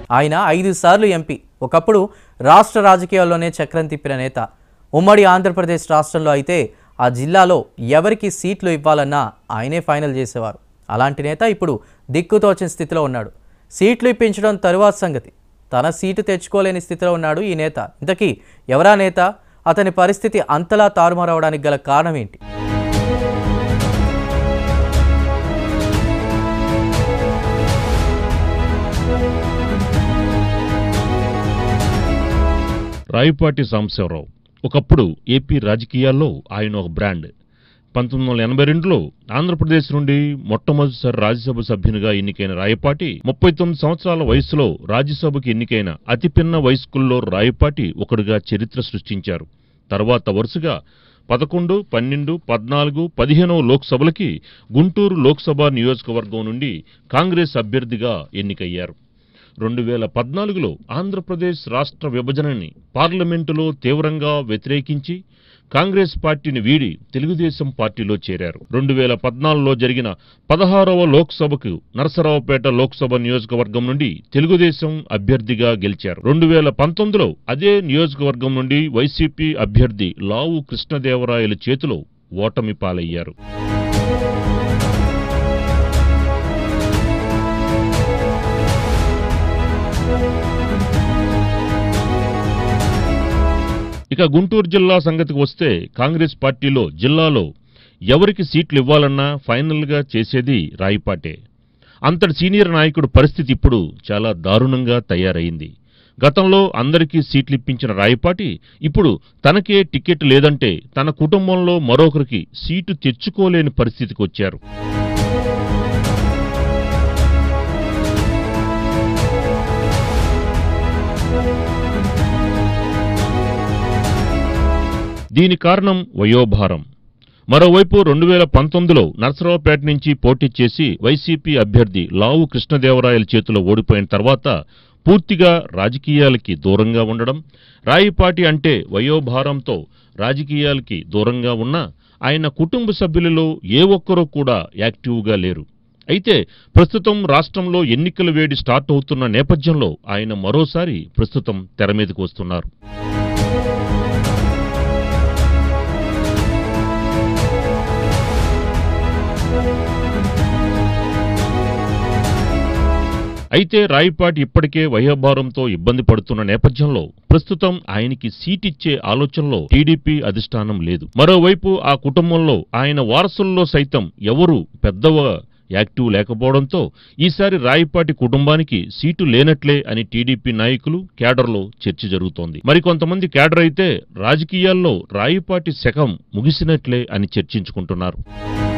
ఆయన ఐదు సార్లు ఎంపీ ఒకప్పుడు రాష్ట్ర రాజకీయాల్లోనే చక్రం తిప్పిన నేత ఉమ్మడి ఆంధ్రప్రదేశ్ రాష్ట్రంలో అయితే ఆ జిల్లాలో ఎవరికి సీట్లు ఇవ్వాలన్నా ఆయనే ఫైనల్ చేసేవారు అలాంటి నేత ఇప్పుడు దిక్కుతోచిన స్థితిలో ఉన్నాడు సీట్లు ఇప్పించడం తరువాత సంగతి తన సీటు తెచ్చుకోలేని స్థితిలో ఉన్నాడు ఈ నేత ఇంతకీ ఎవరా నేత అతని పరిస్థితి అంతలా తారుమారవడానికి గల కారణం ఏంటి రాయపాటి సాంబశివరావు ఒకప్పుడు ఏపీ రాజకీయాల్లో ఆయన ఒక బ్రాండ్ పంతొమ్మిది వందల ఎనభై రెండులో ఆంధ్రప్రదేశ్ నుండి మొట్టమొదటిసారి రాజ్యసభ సభ్యునిగా ఎన్నికైన రాయపాటి ముప్పై తొమ్మిది సంవత్సరాల వయసులో రాజ్యసభకు ఎన్నికైన అతిపిన్న వయస్కుల్లో రాయపాటి ఒకడుగా చరిత్ర సృష్టించారు తర్వాత వరుసగా పదకొండు పన్నెండు పద్నాలుగు పదిహేనవ లోక్సభలకి గుంటూరు లోక్సభ నియోజకవర్గం నుండి కాంగ్రెస్ అభ్యర్థిగా ఎన్నికయ్యారు రెండు వేల పద్నాలుగులో ఆంధ్రప్రదేశ్ రాష్ట్ర విభజనని పార్లమెంటులో తీవ్రంగా వ్యతిరేకించి కాంగ్రెస్ పార్టీని వీడి తెలుగుదేశం పార్టీలో చేరారు రెండు వేల పద్నాలుగులో జరిగిన పదహారవ లోక్సభకు నరసరావుపేట లోక్సభ నియోజకవర్గం నుండి తెలుగుదేశం అభ్యర్థిగా గెలిచారు రెండు వేల పంతొమ్మిదిలో అదే నియోజకవర్గం నుండి వైసీపీ అభ్యర్థి లావు కృష్ణదేవరాయల చేతిలో ఓటమి పాలయ్యారు ఇక గుంటూరు జిల్లా సంగతికి వస్తే కాంగ్రెస్ పార్టీలో జిల్లాలో ఎవరికి సీట్లు ఇవ్వాలన్నా ఫైనల్గా చేసేది రాయిపాటే అంతటి సీనియర్ నాయకుడు పరిస్థితి ఇప్పుడు చాలా దారుణంగా తయారైంది గతంలో అందరికీ సీట్లు ఇప్పించిన రాయపాటి ఇప్పుడు తనకే టికెట్ లేదంటే తన కుటుంబంలో మరొకరికి సీటు తెచ్చుకోలేని పరిస్థితికి వచ్చారు దీని కారణం వయోభారం మరోవైపు రెండు వేల పంతొమ్మిదిలో నర్సరావుపేట నుంచి పోటీ చేసి వైసీపీ అభ్యర్థి లావు కృష్ణదేవరాయల చేతిలో ఓడిపోయిన తర్వాత పూర్తిగా రాజకీయాలకి దూరంగా ఉండడం రాయిపాటి అంటే వయోభారంతో రాజకీయాలకి దూరంగా ఉన్న ఆయన కుటుంబ సభ్యులలో ఏ ఒక్కరూ కూడా యాక్టివ్గా లేరు అయితే ప్రస్తుతం రాష్ట్రంలో ఎన్నికల వేడి స్టార్ట్ అవుతున్న నేపథ్యంలో ఆయన మరోసారి ప్రస్తుతం తెర మీదకు వస్తున్నారు అయితే రాయిపాటి ఇప్పటికే వయోభారంతో ఇబ్బంది పడుతున్న నేపథ్యంలో ప్రస్తుతం ఆయనకి సీటిచ్చే ఆలోచనలో టీడీపీ అధిష్టానం లేదు మరోవైపు ఆ కుటుంబంలో ఆయన వారసుల్లో సైతం ఎవరూ పెద్దవ యాక్టివ్ లేకపోవడంతో ఈసారి రాయిపాటి కుటుంబానికి సీటు లేనట్లే అని టీడీపీ నాయకులు కేడర్లో చర్చ జరుగుతోంది మరికొంతమంది కేడర్ అయితే రాజకీయాల్లో రాయిపాటి శకం ముగిసినట్లే అని చర్చించుకుంటున్నారు